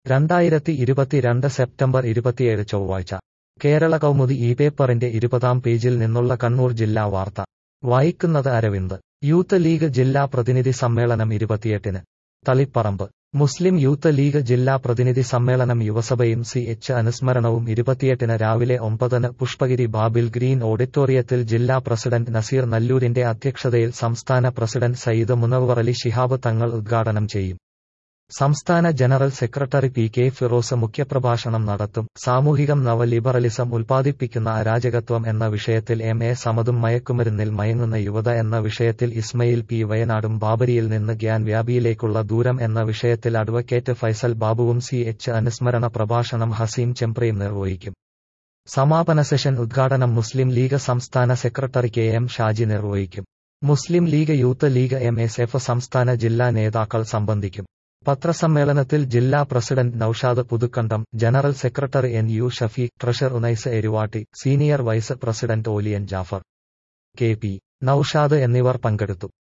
രണ്ടായിരത്തി ഇരുപത്തിരണ്ട് സെപ്റ്റംബർ ഇരുപത്തിയേഴ് ചൊവ്വാഴ്ച കേരള കൗമുദി ഈ പേപ്പറിന്റെ ഇരുപതാം പേജിൽ നിന്നുള്ള കണ്ണൂർ ജില്ലാ വാർത്ത വായിക്കുന്നത് അരവിന്ദ് യൂത്ത് ലീഗ് ജില്ലാ പ്രതിനിധി സമ്മേളനം ഇരുപത്തിയെട്ടിന് തളിപ്പറമ്പ് മുസ്ലിം യൂത്ത് ലീഗ് ജില്ലാ പ്രതിനിധി സമ്മേളനം യുവസഭയും സി എച്ച് അനുസ്മരണവും ഇരുപത്തിയെട്ടിന് രാവിലെ ഒമ്പതിന് പുഷ്പഗിരി ബാബിൽ ഗ്രീൻ ഓഡിറ്റോറിയത്തിൽ ജില്ലാ പ്രസിഡന്റ് നസീർ നല്ലൂരിന്റെ അധ്യക്ഷതയിൽ സംസ്ഥാന പ്രസിഡന്റ് സയ്യിദ് മുനവ്വറലി ശിഹാബ് തങ്ങൾ ഉദ്ഘാടനം ചെയ്യും സംസ്ഥാന general secretary P K Firoz മുഖ്യപ്രഭാഷണം നടത്തും സാമൂഹികം നവലിബറലിസം ഉൽപ്പാദിപ്പിക്കുന്ന അരാജകത്വം എന്ന വിഷയത്തിൽ എം എ സമതും മയക്കുമരുന്നിൽ മയങ്ങുന്ന യുവത എന്ന വിഷയത്തിൽ ഇസ്മയിൽ പി വയനാടും ബാബരിയിൽ നിന്ന് ഗ്യാൻ വ്യാപിയിലേക്കുള്ള ദൂരം എന്ന വിഷയത്തിൽ അഡ്വക്കേറ്റ് ഫൈസൽ ബാബുവും സി എച്ച് അനുസ്മരണ പ്രഭാഷണം ഹസീം ചെമ്പ്രയും നിർവഹിക്കും സമാപന സെഷൻ ഉദ്ഘാടനം മുസ്ലിം ലീഗ് സംസ്ഥാന സെക്രട്ടറി കെ എം ഷാജി നിർവഹിക്കും Muslim League youth league M S F സംസ്ഥാന ജില്ലാ നേതാക്കൾ സംബന്ധിക്കും പത്രസമ്മേളനത്തിൽ ജില്ലാ president Noushad Puthukkandam general secretary N U Shafeeq treasurer Unais Eruvatti senior vice president Oliyan Jafar K P Noushad എന്നിവർ പങ്കെടുത്തു